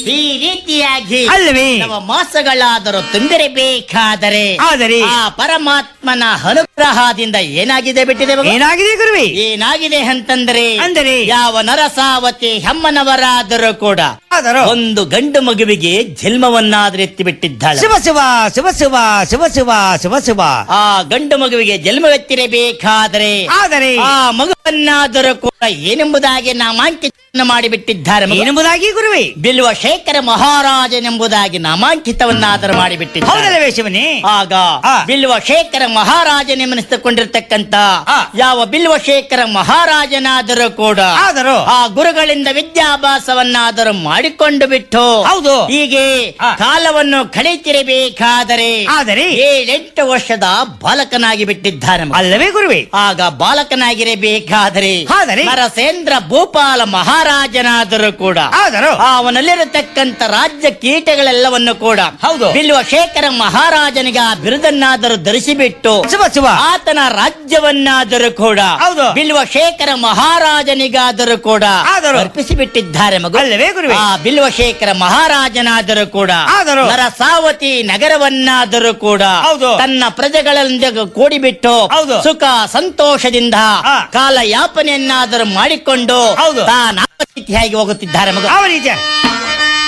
ಈ ರೀತಿಯಾಗಿ ಅಲ್ಲವೇ ನವ ಮಾಸಗಳಾದರೂ ತುಂಬಿರಬೇಕಾದರೆ ಆದರೆ ಆ ಪರಮಾತ್ಮನ ಅನುಗ್ರಹದಿಂದ ಏನಾಗಿದೆ ಬಿಟ್ಟಿದೆ ಮಗು? ಏನಾಗಿದೆ ಗುರುವೆ ಏನಾಗಿದೆ ಅಂತಂದ್ರೆ ಅಂದರೆ ಯಾವ ನರಸಾವತಿ ಹೆಮ್ಮನವರಾದರೂ ಕೂಡ ಆದರೂ ಒಂದು ಗಂಡು ಮಗುವಿಗೆ ಜನ್ಮವನ್ನಾದ್ರೂ ಎತ್ತಿ ಬಿಟ್ಟಿದ್ದಾಳೆ ಶಿವ ಶಿವ ಶಿವ ಶಿವ ಶಿವ ಶಿವ ಶಿವ ಶಿವ ಆ ಗಂಡು ಮಗುವಿಗೆ ಜನ್ಮವೆತ್ತಿರಬೇಕಾದರೆ ಆದರೆ ಆ ಮಗುವನ್ನಾದರೂ ಕೂಡ ಏನೆಂಬುದಾಗಿ ನಾಮಾಂಕಿತ ಮಾಡಿಬಿಟ್ಟಿದ್ದಾರೆ ಮಗು. ಏನೆಂಬುದಾಗಿ ಗುರುವೆ ಬಿಲ್ವ ಶೇಖರ ಮಹಾರಾಜನೆಂಬುದಾಗಿ ನಾಮಾಂಕಿತವನ್ನಾದರೂ ಮಾಡಿಬಿಟ್ಟಿದ್ದಾರೆ ಹೌದಲ್ಲವೇ ಶಿವನೇ ಆಗ ಆ. ಬಿಲ್ವ ಶೇಖರ ಮಹಾರಾಜನೆನಿಸಿಕೊಂಡಿರ್ತಕ್ಕಂತ ಆ. ಯಾವ ಬಿಲ್ವ ಶೇಖರ ಮಹಾರಾಜನಾದರೂ ಕೂಡ ಆದರೂ ಆ ಗುರುಗಳಿಂದ ವಿದ್ಯಾಭ್ಯಾಸವನ್ನಾದರೂ ಮಾಡಿಕೊಂಡು ಬಿಟ್ಟು ಹೌದು ಹೀಗೆ ಆ. ಕಾಲವನ್ನು ಕಳೆತಿರಬೇಕಾದರೆ ಆದರೆ ಏಳೆಂಟು ವರ್ಷದ ಬಾಲಕನಾಗಿ ಬಿಟ್ಟಿದ್ದಾನೆ ಮಗ. ಅಲ್ಲವೇ ಗುರುವೆ ಆಗ ಬಾಲಕನಾಗಿರಬೇಕಾದರೆ ಆದರೆ? ನರಸೇಂದ್ರ ಭೂಪಾಲ ಮಹಾರಾಜನಾದರೂ ಕೂಡ ಆದರೂ ಅವನಲ್ಲಿರತಕ್ಕಂತ ರಾಜ್ಯ ಕೀಟಗಳೆಲ್ಲವನ್ನು ಕೂಡ ಹೌದು. ಬಿಲ್ವ ಶೇಖರ ಮಹಾರಾಜನಿಗೆ ಆ ಬಿರುದನ್ನಾದರೂ ಧರಿಸಿಬಿಟ್ಟು ಶಿವ ಶಿವ ಆತನ ರಾಜ್ಯವನ್ನಾದರೂ ಕೂಡ ಹೌದು. ಬಿಲ್ವ ಶೇಖರ ಮಹಾರಾಜನಿಗಾದರೂ ಕೂಡ ಆದರೂ? ಅರ್ಪಿಸಿಬಿಟ್ಟಿದ್ದಾರೆ ಮಗು ಅಲ್ಲವೇ ಗುರುವೆ ಆ ಬಿಲ್ವಶೇಖರ ಮಹಾರಾಜನಾದರೂ ಕೂಡ ಆದರೂ? ನರಸಾವತಿ ನಗರವನ್ನಾದರೂ ಕೂಡ ಹೌದು. ತನ್ನ ಪ್ರಜೆಗಳೊಂದಿಗೆ ಕೂಡಿಬಿಟ್ಟು ಹೌದು. ಸುಖ ಸಂತೋಷದಿಂದ ಆ. ಕಾಲ ಯಾಪನೆಯನ್ನಾದರೂ ಮಾಡಿಕೊಂಡು ಹೌದು. ತಾನಾಪಸ್ಥಿತಿಯಾಗಿ ಹೋಗುತ್ತಿದ್ದಾರೆ ಮಗ ಯಾವ ರೀತಿಯ